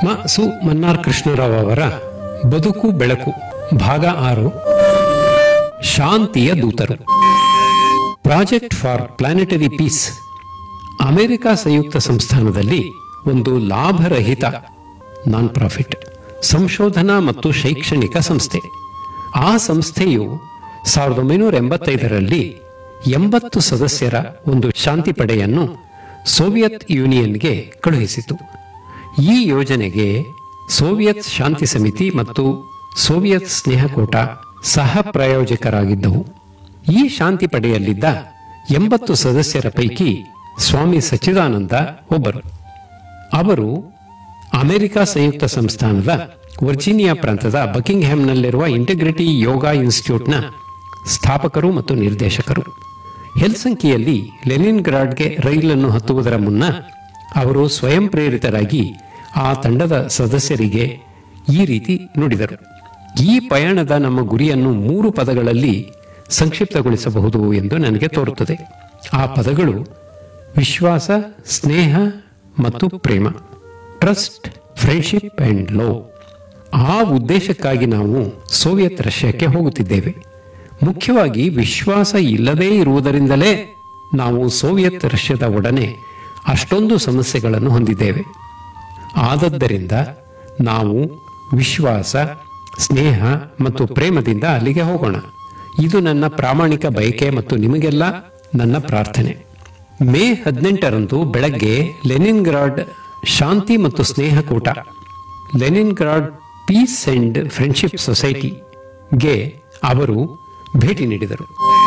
ಮ ಸು ಮನ್ನಾರ್ ಕೃಷ್ಣರಾವ್ ಅವರ ಬದುಕು ಬೆಳಕು ಭಾಗ ಆರು ಶಾಂತಿಯ ದೂತರು ಪ್ರಾಜೆಕ್ಟ್ ಫಾರ್ ಪ್ಲಾನೆಟರಿ ಪೀಸ್ ಅಮೆರಿಕ ಸಂಯುಕ್ತ ಸಂಸ್ಥಾನದಲ್ಲಿ ಒಂದು ಲಾಭರಹಿತ ನಾನ್ ಪ್ರಾಫಿಟ್ ಸಂಶೋಧನಾ ಮತ್ತು ಶೈಕ್ಷಣಿಕ ಸಂಸ್ಥೆ ಆ ಸಂಸ್ಥೆಯು ಸಾವಿರದ ಒಂಬೈನೂರ ಎಂಬತ್ತೈದರಲ್ಲಿ ಎಂಬತ್ತು ಸದಸ್ಯರ ಒಂದು ಶಾಂತಿ ಪಡೆಯನ್ನು ಸೋವಿಯತ್ ಯೂನಿಯನ್ಗೆ ಕಳುಹಿಸಿತು ಈ ಯೋಜನೆಗೆ ಸೋವಿಯತ್ ಶಾಂತಿ ಸಮಿತಿ ಮತ್ತು ಸೋವಿಯತ್ ಸ್ನೇಹಕೂಟ ಸಹ ಪ್ರಾಯೋಜಕರಾಗಿದ್ದವು ಈ ಶಾಂತಿ ಪಡೆಯಲ್ಲಿದ್ದ ಎಂಬತ್ತು ಸದಸ್ಯರ ಪೈಕಿ ಸ್ವಾಮಿ ಸಚ್ಚಿದಾನಂದ ಒಬ್ಬರು ಅವರು ಅಮೆರಿಕ ಸಂಯುಕ್ತ ಸಂಸ್ಥಾನದ ವರ್ಜೀನಿಯಾ ಪ್ರಾಂತದ ಬಕಿಂಗ್ಹ್ಯಾಮ್ನಲ್ಲಿರುವ ಇಂಟಿಗ್ರಿಟಿ ಯೋಗ ಇನ್ಸ್ಟಿಟ್ಯೂಟ್ನ ಸ್ಥಾಪಕರು ಮತ್ತು ನಿರ್ದೇಶಕರು ಹೆಲ್ಸಂಕಿಯಲ್ಲಿ ಲೆನಿನ್ ಗ್ರಾಡ್ಗೆ ರೈಲನ್ನು ಹತ್ತುವುದರ ಮುನ್ನ ಅವರು ಸ್ವಯಂ ಪ್ರೇರಿತರಾಗಿ ಆ ತಂಡದ ಸದಸ್ಯರಿಗೆ ಈ ರೀತಿ ನುಡಿದರು ಈ ಪಯಣದ ನಮ್ಮ ಗುರಿಯನ್ನು ಮೂರು ಪದಗಳಲ್ಲಿ ಸಂಕ್ಷಿಪ್ತಗೊಳಿಸಬಹುದು ಎಂದು ನನಗೆ ತೋರುತ್ತದೆ ಆ ಪದಗಳು ವಿಶ್ವಾಸ ಸ್ನೇಹ ಮತ್ತು ಪ್ರೇಮ ಟ್ರಸ್ಟ್ ಫ್ರೆಂಡ್ಶಿಪ್ ಅಂಡ್ ಲವ್ ಆ ಉದ್ದೇಶಕ್ಕಾಗಿ ನಾವು ಸೋವಿಯತ್ ರಷ್ಯಾಕ್ಕೆ ಹೋಗುತ್ತಿದ್ದೇವೆ ಮುಖ್ಯವಾಗಿ ವಿಶ್ವಾಸ ಇಲ್ಲದೇ ಇರುವುದರಿಂದಲೇ ನಾವು ಸೋವಿಯತ್ ರಷ್ಯಾದ ಒಡನೆ ಅಷ್ಟೊಂದು ಸಮಸ್ಯೆಗಳನ್ನು ಹೊಂದಿದ್ದೇವೆ ಆದದ್ದರಿಂದ ನಾವು ವಿಶ್ವಾಸ ಸ್ನೇಹ ಮತ್ತು ಪ್ರೇಮದಿಂದ ಅಲ್ಲಿಗೆ ಹೋಗೋಣ ಇದು ನನ್ನ ಪ್ರಾಮಾಣಿಕ ಬಯಕೆ ಮತ್ತು ನಿಮಗೆಲ್ಲ ನನ್ನ ಪ್ರಾರ್ಥನೆ ಮೇ ಹದಿನೆಂಟರಂದು ಬೆಳಗ್ಗೆ ಲೆನಿನ್ಗ್ರಾಡ್ ಶಾಂತಿ ಮತ್ತು ಸ್ನೇಹಕೂಟ ಲೆನಿನ್ಗ್ರಾಡ್ ಪೀಸ್ ಅಂಡ್ ಫ್ರೆಂಡ್ಶಿಪ್ ಸೊಸೈಟಿಗೆ ಅವರು ಭೇಟಿ ನೀಡಿದರು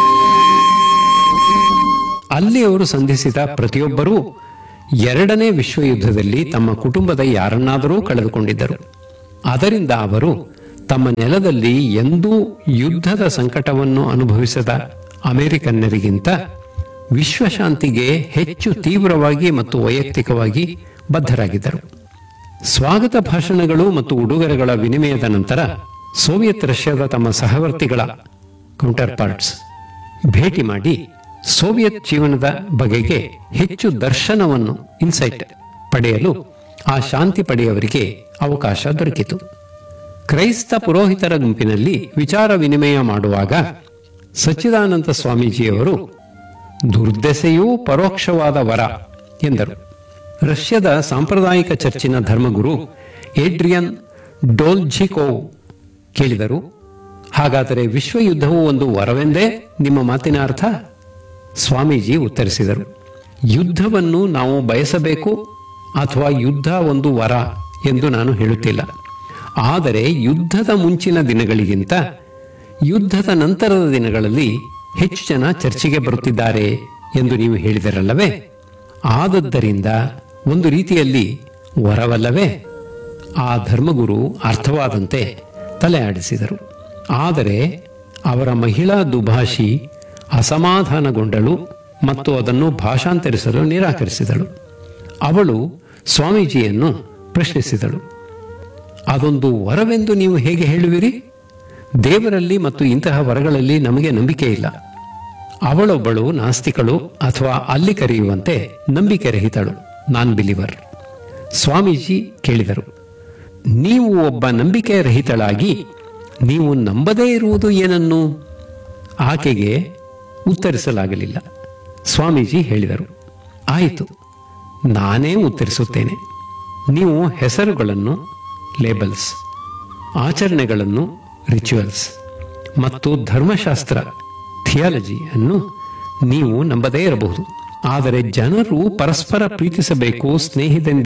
ಅಲ್ಲಿ ಅವರು ಸಂಧಿಸಿದ ಪ್ರತಿಯೊಬ್ಬರೂ ಎರಡನೇ ವಿಶ್ವಯುದ್ಧದಲ್ಲಿ ತಮ್ಮ ಕುಟುಂಬದ ಯಾರನ್ನಾದರೂ ಕಳೆದುಕೊಂಡಿದ್ದರು ಅದರಿಂದ ಅವರು ತಮ್ಮ ನೆಲದಲ್ಲಿ ಎಂದೂ ಯುದ್ಧದ ಸಂಕಟವನ್ನು ಅನುಭವಿಸದ ಅಮೆರಿಕನ್ನರಿಗಿಂತ ವಿಶ್ವಶಾಂತಿಗೆ ಹೆಚ್ಚು ತೀವ್ರವಾಗಿ ಮತ್ತು ವೈಯಕ್ತಿಕವಾಗಿ ಬದ್ಧರಾಗಿದ್ದರು ಸ್ವಾಗತ ಭಾಷಣಗಳು ಮತ್ತು ಉಡುಗೊರೆಗಳ ವಿನಿಮಯದ ನಂತರ ಸೋವಿಯತ್ ರಷ್ಯಾದ ತಮ್ಮ ಸಹವರ್ತಿಗಳ ಕೌಂಟರ್ ಪಾರ್ಟ್ಸ್ ಭೇಟಿ ಮಾಡಿ ಸೋವಿಯತ್ ಜೀವನದ ಬಗೆಗೆ ಹೆಚ್ಚು ದರ್ಶನವನ್ನು ಇನ್ಸೈಟ್ ಪಡೆಯಲು ಆ ಶಾಂತಿ ಪಡೆಯವರಿಗೆ ಅವಕಾಶ ದೊರಕಿತು ಕ್ರೈಸ್ತ ಪುರೋಹಿತರ ಗುಂಪಿನಲ್ಲಿ ವಿಚಾರ ವಿನಿಮಯ ಮಾಡುವಾಗ ಸಚ್ಚಿದಾನಂದ ಸ್ವಾಮೀಜಿಯವರು ದುರ್ದೆಸೆಯೂ ಪರೋಕ್ಷವಾದ ವರ ಎಂದರು ರಷ್ಯಾದ ಸಾಂಪ್ರದಾಯಿಕ ಚರ್ಚಿನ ಧರ್ಮಗುರು ಏಡ್ರಿಯನ್ ಡೋಲ್ಜಿಕೋವ್ ಕೇಳಿದರು ಹಾಗಾದರೆ ವಿಶ್ವಯುದ್ಧವು ಒಂದು ವರವೆಂದೇ ನಿಮ್ಮ ಮಾತಿನ ಅರ್ಥ ಸ್ವಾಮೀಜಿ ಉತ್ತರಿಸಿದರು ಯುದ್ಧವನ್ನು ನಾವು ಬಯಸಬೇಕು ಅಥವಾ ಯುದ್ಧ ಒಂದು ವರ ಎಂದು ನಾನು ಹೇಳುತ್ತಿಲ್ಲ ಆದರೆ ಯುದ್ಧದ ಮುಂಚಿನ ದಿನಗಳಿಗಿಂತ ಯುದ್ಧದ ನಂತರದ ದಿನಗಳಲ್ಲಿ ಹೆಚ್ಚು ಜನ ಚರ್ಚೆಗೆ ಬರುತ್ತಿದ್ದಾರೆ ಎಂದು ನೀವು ಹೇಳಿದರಲ್ಲವೇ ಆದದ್ದರಿಂದ ಒಂದು ರೀತಿಯಲ್ಲಿ ವರವಲ್ಲವೇ ಆ ಧರ್ಮಗುರು ಅರ್ಥವಾದಂತೆ ತಲೆ ಆಡಿಸಿದರು ಆದರೆ ಅವರ ಮಹಿಳಾ ದುಭಾಷಿ ಅಸಮಾಧಾನಗೊಂಡಳು ಮತ್ತು ಅದನ್ನು ಭಾಷಾಂತರಿಸಲು ನಿರಾಕರಿಸಿದಳು ಅವಳು ಸ್ವಾಮೀಜಿಯನ್ನು ಪ್ರಶ್ನಿಸಿದಳು ಅದೊಂದು ವರವೆಂದು ನೀವು ಹೇಗೆ ಹೇಳುವಿರಿ ದೇವರಲ್ಲಿ ಮತ್ತು ಇಂತಹ ವರಗಳಲ್ಲಿ ನಮಗೆ ನಂಬಿಕೆ ಇಲ್ಲ ಅವಳೊಬ್ಬಳು ನಾಸ್ತಿಕಳು ಅಥವಾ ಅಲ್ಲಿ ಕರೆಯುವಂತೆ ನಂಬಿಕೆ ರಹಿತಳು ನಾನ್ ಬಿಲಿವರ್ ಸ್ವಾಮೀಜಿ ಕೇಳಿದರು ನೀವು ಒಬ್ಬ ನಂಬಿಕೆ ರಹಿತಳಾಗಿ ನೀವು ನಂಬದೇ ಇರುವುದು ಏನನ್ನು ಆಕೆಗೆ ಉತ್ತರಿಸಲಾಗಲಿಲ್ಲ ಸ್ವಾಮೀಜಿ ಹೇಳಿದರು ಆಯಿತು ನಾನೇ ಉತ್ತರಿಸುತ್ತೇನೆ ನೀವು ಹೆಸರುಗಳನ್ನು ಲೇಬಲ್ಸ್ ಆಚರಣೆಗಳನ್ನು ರಿಚುವಲ್ಸ್ ಮತ್ತು ಧರ್ಮಶಾಸ್ತ್ರ ಥಿಯಾಲಜಿ ಅನ್ನು ನೀವು ನಂಬದೇ ಇರಬಹುದು ಆದರೆ ಜನರು ಪರಸ್ಪರ ಪ್ರೀತಿಸಬೇಕು ಸ್ನೇಹಿತಂದಿರಬೇಕು